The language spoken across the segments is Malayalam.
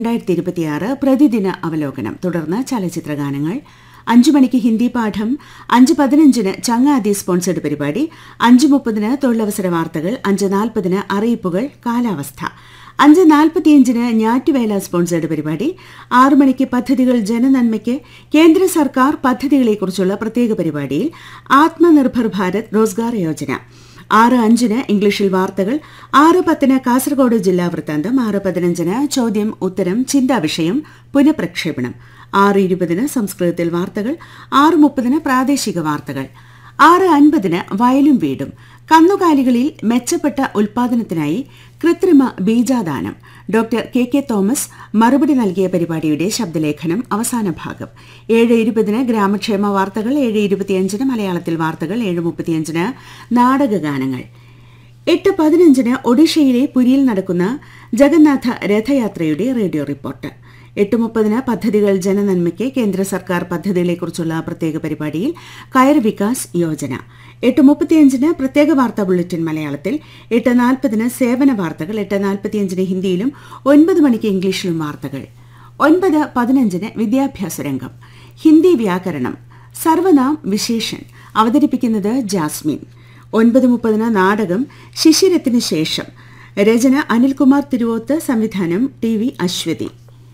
രണ്ടായിരത്തി ഇരുപത്തിയാറ് പ്രതിദിന അവലോകനം തുടർന്ന് ചലച്ചിത്ര ഗാനങ്ങൾ അഞ്ചു മണിക്ക് ഹിന്ദി പാഠം അഞ്ച് പതിനഞ്ചിന് ചങ്ങാതി സ്പോൺസേഡ് പരിപാടി അഞ്ച് മുപ്പതിന് തൊഴിലവസര വാർത്തകൾ അഞ്ച് നാൽപ്പതിന് അറിയിപ്പുകൾ കാലാവസ്ഥ അഞ്ച് നാൽപ്പത്തിയഞ്ചിന് ഞാറ്റുവേല സ്പോൺസേഡ് പരിപാടി ആറു മണിക്ക് പദ്ധതികൾ ജനനന്മയ്ക്ക് കേന്ദ്ര സർക്കാർ പദ്ധതികളെക്കുറിച്ചുള്ള പ്രത്യേക പരിപാടിയിൽ ആത്മനിർഭർ ഭാരത് റോസ്ഗാർ യോജന ആറ് അഞ്ചിന് ഇംഗ്ലീഷിൽ വാർത്തകൾ ആറ് പത്തിന് കാസർഗോഡ് ജില്ലാ വൃത്താന്തം ആറ് പതിനഞ്ചിന് ചോദ്യം ഉത്തരം ചിന്താ വിഷയം പുനഃപ്രക്ഷേപണം ആറ് ഇരുപതിന് സംസ്കൃതത്തിൽ വാർത്തകൾ ആറ് മുപ്പതിന് പ്രാദേശിക വാർത്തകൾ ആറ് അൻപതിന് വയലും വീടും കന്നുകാലികളിൽ മെച്ചപ്പെട്ട ഉൽപാദനത്തിനായി കൃത്രിമ ബീജാദാനം ഡോക്ടർ കെ കെ തോമസ് മറുപടി നൽകിയ പരിപാടിയുടെ ശബ്ദലേഖനം അവസാന ഭാഗം ഏഴ് ഇരുപതിന് ഗ്രാമക്ഷേമ വാർത്തകൾ ഏഴ് ഇരുപത്തിയഞ്ചിന് മലയാളത്തിൽ വാർത്തകൾ ഏഴ് മുപ്പത്തിയഞ്ചിന് നാടകഗാനങ്ങൾ എട്ട് പതിനഞ്ചിന് ഒഡീഷയിലെ പുരിയിൽ നടക്കുന്ന ജഗന്നാഥ രഥയാത്രയുടെ റേഡിയോ റിപ്പോർട്ട് എട്ട് മുപ്പതിന് പദ്ധതികൾ ജനനന്മയ്ക്ക് കേന്ദ്ര സർക്കാർ പദ്ധതികളെക്കുറിച്ചുള്ള പ്രത്യേക പരിപാടിയിൽ കയർ വികാസ് യോജന എട്ട് മുപ്പത്തിയഞ്ചിന് പ്രത്യേക വാർത്താ ബുള്ളറ്റിൻ മലയാളത്തിൽ എട്ട് നാൽപ്പതിന് സേവന വാർത്തകൾ എട്ട് നാൽപ്പത്തിയഞ്ചിന് ഹിന്ദിയിലും ഒൻപത് മണിക്ക് ഇംഗ്ലീഷിലും വാർത്തകൾ ഒൻപത് പതിനഞ്ചിന് വിദ്യാഭ്യാസ രംഗം ഹിന്ദി വ്യാകരണം സർവനാം വിശേഷൻ അവതരിപ്പിക്കുന്നത് ജാസ്മിൻ ഒൻപത് മുപ്പതിന് നാടകം ശിശിരത്തിന് ശേഷം രചന അനിൽകുമാർ തിരുവോത്ത് സംവിധാനം ടി വി അശ്വതി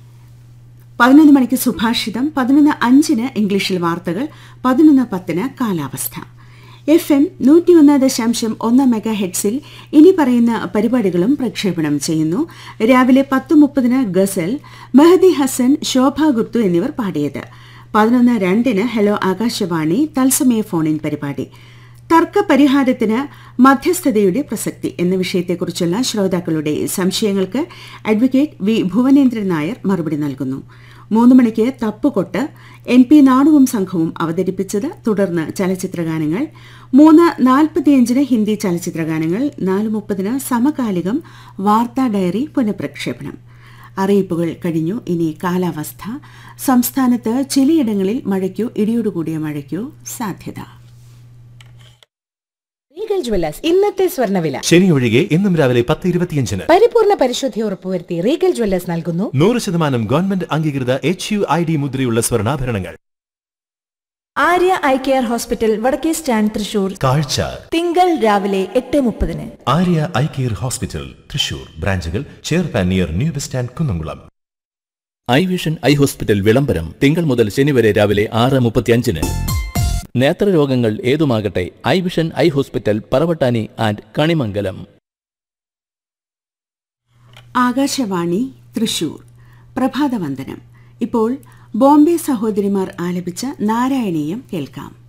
പതിനൊന്ന് മണിക്ക് സുഭാഷിതം പതിനൊന്ന് അഞ്ചിന് ഇംഗ്ലീഷിൽ വാർത്തകൾ പതിനൊന്ന് പത്തിന് കാലാവസ്ഥ എഫ് എം നൂറ്റിയൊന്ന് ദശാംശം ഒന്ന് മെഗാ ഹെഡ്സിൽ ഇനി പറയുന്ന പരിപാടികളും പ്രക്ഷേപണം ചെയ്യുന്നു രാവിലെ പത്ത് മുപ്പതിന് ഗസൽ മെഹദി ഹസൻ ശോഭ ഗുപ്തു എന്നിവർ പാടിയത് പതിനൊന്ന് രണ്ടിന് ഹലോ ആകാശവാണി തത്സമയ ഫോണിൻ പരിപാടി തർക്ക പരിഹാരത്തിന് മധ്യസ്ഥതയുടെ പ്രസക്തി എന്ന വിഷയത്തെക്കുറിച്ചുള്ള ശ്രോതാക്കളുടെ സംശയങ്ങൾക്ക് അഡ്വക്കേറ്റ് വി ഭുവനേന്ദ്രൻ നായർ മറുപടി നൽകുന്നു മൂന്ന് മണിക്ക് തപ്പുകൊട്ട് എൻ പി നാണുവും സംഘവും അവതരിപ്പിച്ചത് തുടർന്ന് ചലച്ചിത്രഗാനങ്ങൾ മൂന്ന് നാൽപ്പത്തിയഞ്ചിന് ഹിന്ദി ചലച്ചിത്രഗാനങ്ങൾ നാല് മുപ്പതിന് സമകാലികം വാർത്താ ഡയറി പുനഃപ്രക്ഷേപണം അറിയിപ്പുകൾ കഴിഞ്ഞു ഇനി കാലാവസ്ഥ സംസ്ഥാനത്ത് ചിലയിടങ്ങളിൽ മഴയ്ക്കോ ഇടിയോടുകൂടിയ മഴയ്ക്കോ സാധ്യത റീഗൽ ജ്വല്ലേഴ്സ് ഇന്നത്തെ സ്വർണ്ണവില ശനി ഒഴികെ ഇന്നും രാവിലെ പത്ത് ഇരുപത്തിയഞ്ചിന് പരിപൂർണ പരിശുദ്ധി ഉറപ്പുവരുത്തി റീഗൽ ജ്വല്ലേഴ്സ് നൽകുന്നു നൂറ് ശതമാനം ഗവൺമെന്റ് അംഗീകൃത എച്ച് യു ഐ ഡി മുദ്രയുള്ള സ്വർണ്ണാഭരണങ്ങൾ ആര്യ ഐ കെയർ ഹോസ്പിറ്റൽ വടക്കേ സ്റ്റാൻഡ് തൃശൂർ കാഴ്ച തിങ്കൾ രാവിലെ എട്ട് മുപ്പതിന് Arya eye care hospital Thrissur ബ്രാഞ്ചുകൾ ചെയർപാൻ near new bus stand Kunnamkulam eye vision eye hospital വിളംബരം തിങ്കൾ മുതൽ ശനി വരെ രാവിലെ ആറ് മുപ്പത്തിയഞ്ചിന് നേത്രരോഗങ്ങൾ ഏതുമാകട്ടെ eye vision eye hospital Paravattani and Kanimangalam Akashvani Thrissur പ്രഭാതവന്ദനം ഇപ്പോൾ ബോംബെ സഹോദരിമാർ ആലപിച്ച നാരായണീയം കേൾക്കാം